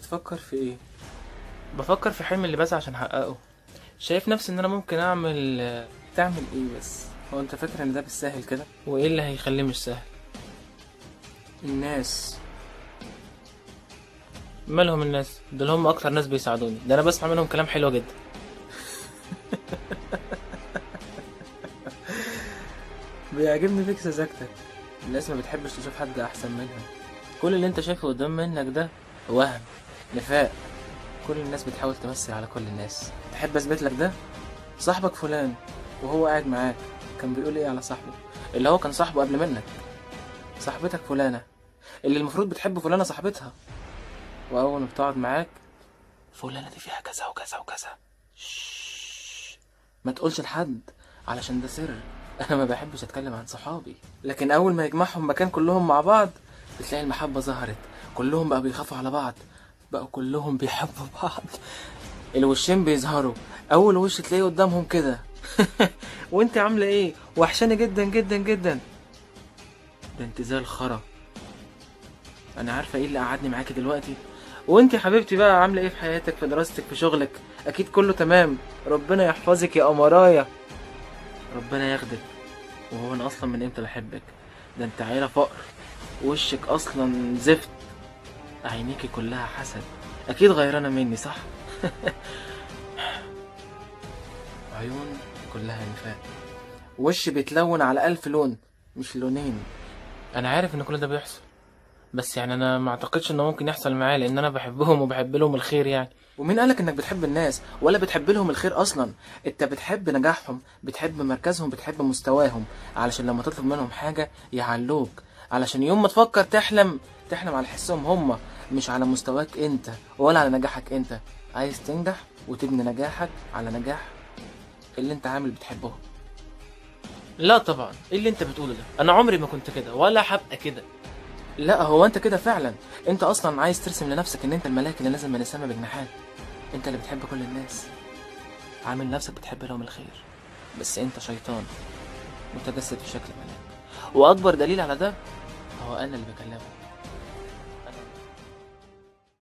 بتفكر في ايه بفكر في حلمي اللي بسعى عشان احققه شايف نفسي ان انا ممكن اعمل تعمل ايه بس هو انت فاكر ان ده بالسهل كده وايه اللي هيخليه مش سهل الناس مالهم الناس دول هم اكتر ناس بيساعدوني ده انا بسمع منهم كلام حلو جدا بيعجبني فيك سذاجتك الناس ما بتحبش تشوف حد احسن منها كل اللي انت شايفه قدام منك ده وهم نفاق كل الناس بتحاول تمثل على كل الناس تحب اثبت لك ده صاحبك فلان وهو قاعد معاك كان بيقول ايه على صاحبه اللي هو كان صاحبه قبل منك صاحبتك فلانة اللي المفروض بتحب فلانة صاحبتها واول ما بتقعد معاك فلانة دي فيها كذا وكذا وكذا شش. ما تقولش لحد علشان ده سر انا ما بحبش اتكلم عن صحابي لكن اول ما يجمعهم مكان كلهم مع بعض بتلاقي المحبة ظهرت كلهم بقى بيخافوا على بعض بقوا كلهم بيحبوا بعض الوشين بيظهروا اول وش تلاقيه قدامهم كده وانت عامله ايه وحشاني جدا جدا جدا ده انت زي الخرا انا عارفه ايه اللي قعدني معاكي دلوقتي وانت يا حبيبتي بقى عامله ايه في حياتك في دراستك في شغلك اكيد كله تمام ربنا يحفظك يا قمرايه ربنا ياخدك وهو انا اصلا من امتى بحبك ده انت عيله فقر وشك اصلا زفت عينيكي كلها حسد اكيد غيرانه مني صح عيون كلها نفاق وش بيتلون على ألف لون مش لونين انا عارف ان كل ده بيحصل بس يعني انا ما اعتقدش انه ممكن يحصل معايا لان انا بحبهم وبحب لهم الخير يعني ومين قالك انك بتحب الناس ولا بتحب لهم الخير اصلا انت بتحب نجاحهم بتحب مركزهم بتحب مستواهم علشان لما تطلب منهم حاجة يعلوك علشان يوم ما تفكر تحلم تحلم على حسهم هم مش على مستواك انت ولا على نجاحك انت عايز تنجح وتبني نجاحك على نجاح اللي انت عامل بتحبه لا طبعا ايه اللي انت بتقوله ده انا عمري ما كنت كده ولا هبقى كده لا هو انت كده فعلا انت اصلا عايز ترسم لنفسك ان انت الملاك اللي نازل من السما بجناحات انت اللي بتحب كل الناس عامل نفسك بتحب لهم الخير بس انت شيطان متجسد في شكل ملاك واكبر دليل على ده هو انا اللي بكلمك